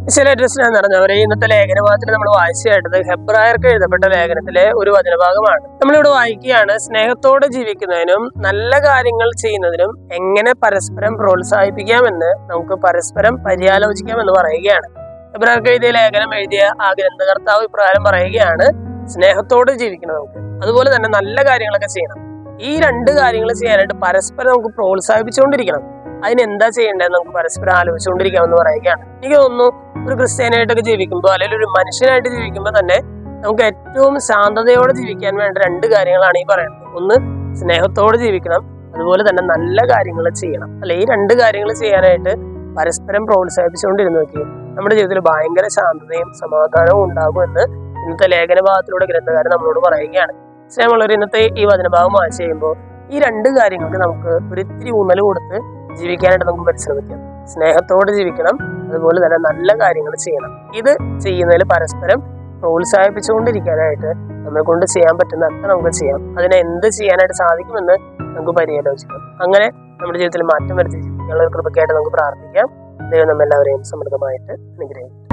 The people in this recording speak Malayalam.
ചില സ്നേഹം നിറഞ്ഞവരെ ഇന്നത്തെ ലേഖനഭാഗത്തിൽ നമ്മൾ വായിച്ചു കേട്ടത് ഹെബ്രായർക്ക് എഴുതപ്പെട്ട ലേഖനത്തിലെ ഒരു വചനഭാഗമാണ് നമ്മളിവിടെ വായിക്കുകയാണ് സ്നേഹത്തോടെ ജീവിക്കുന്നതിനും നല്ല കാര്യങ്ങൾ ചെയ്യുന്നതിനും എങ്ങനെ പരസ്പരം പ്രോത്സാഹിപ്പിക്കാമെന്ന് നമുക്ക് പരസ്പരം പര്യാലോചിക്കാമെന്ന് പറയുകയാണ് ഹെബ്രായർക്ക് എഴുതിയ ലേഖനം എഴുതിയ ആ ഗ്രന്ഥകർത്താവ് ഇപ്രകാരം പറയുകയാണ് സ്നേഹത്തോടെ ജീവിക്കണം നമുക്ക് അതുപോലെ തന്നെ നല്ല കാര്യങ്ങളൊക്കെ ചെയ്യണം ഈ രണ്ട് കാര്യങ്ങൾ ചെയ്യാനായിട്ട് പരസ്പരം നമുക്ക് പ്രോത്സാഹിപ്പിച്ചുകൊണ്ടിരിക്കണം അതിന് എന്താ ചെയ്യേണ്ടത് നമുക്ക് പരസ്പരം ആലോചിച്ചുകൊണ്ടിരിക്കാമെന്ന് പറയുകയാണ് എനിക്ക് തോന്നുന്നു ഒരു ക്രിസ്ത്യാനായിട്ടൊക്കെ ജീവിക്കുമ്പോൾ അല്ലെങ്കിൽ ഒരു മനുഷ്യനായിട്ട് ജീവിക്കുമ്പോൾ തന്നെ നമുക്ക് ഏറ്റവും ശാന്തതയോടെ ജീവിക്കാൻ വേണ്ട രണ്ട് കാര്യങ്ങളാണ് ഈ പറയുന്നത് ഒന്ന് സ്നേഹത്തോടെ ജീവിക്കണം അതുപോലെ തന്നെ നല്ല കാര്യങ്ങൾ ചെയ്യണം അല്ലെ ഈ രണ്ട് കാര്യങ്ങൾ ചെയ്യാനായിട്ട് പരസ്പരം പ്രോത്സാഹിപ്പിച്ചുകൊണ്ടിരുന്നു നോക്കി നമ്മുടെ ജീവിതത്തിൽ ഭയങ്കര ശാന്തതയും സമാധാനവും ഉണ്ടാകുമെന്ന് ഇന്നത്തെ ലേഖന ഭാഗത്തിലൂടെ ഗ്രന്ഥകാരൻ നമ്മളോട് പറയുകയാണ് സ്നേഹമുള്ളവർ ഇന്നത്തെ ഈ വചനഭാഗം വായിച്ചു കഴിയുമ്പോൾ ഈ രണ്ട് കാര്യങ്ങൾക്ക് നമുക്ക് ഒരു ഇത്തിരി ഊന്നൽ കൊടുത്ത് ജീവിക്കാനായിട്ട് നമുക്ക് പരിശ്രമിക്കാം സ്നേഹത്തോടെ ജീവിക്കണം അതുപോലെ തന്നെ നല്ല കാര്യങ്ങൾ ചെയ്യണം ഇത് ചെയ്യുന്നതിൽ പരസ്പരം പ്രോത്സാഹിപ്പിച്ചുകൊണ്ടിരിക്കാനായിട്ട് നമ്മളെ കൊണ്ട് ചെയ്യാൻ പറ്റുന്ന അത്ര നമുക്ക് ചെയ്യാം അതിനെ എന്ത് ചെയ്യാനായിട്ട് സാധിക്കുമെന്ന് നമുക്ക് പര്യാലോചിക്കാം അങ്ങനെ നമ്മുടെ ജീവിതത്തിൽ മാറ്റം വരുത്തി ജീവിക്കാനുള്ള ഒരു കൃപയ്ക്കായിട്ട് നമുക്ക് പ്രാർത്ഥിക്കാം ദൈവം നമ്മെല്ലാവരെയും സമൃദ്ധമായിട്ട് അനുഗ്രഹിക്കും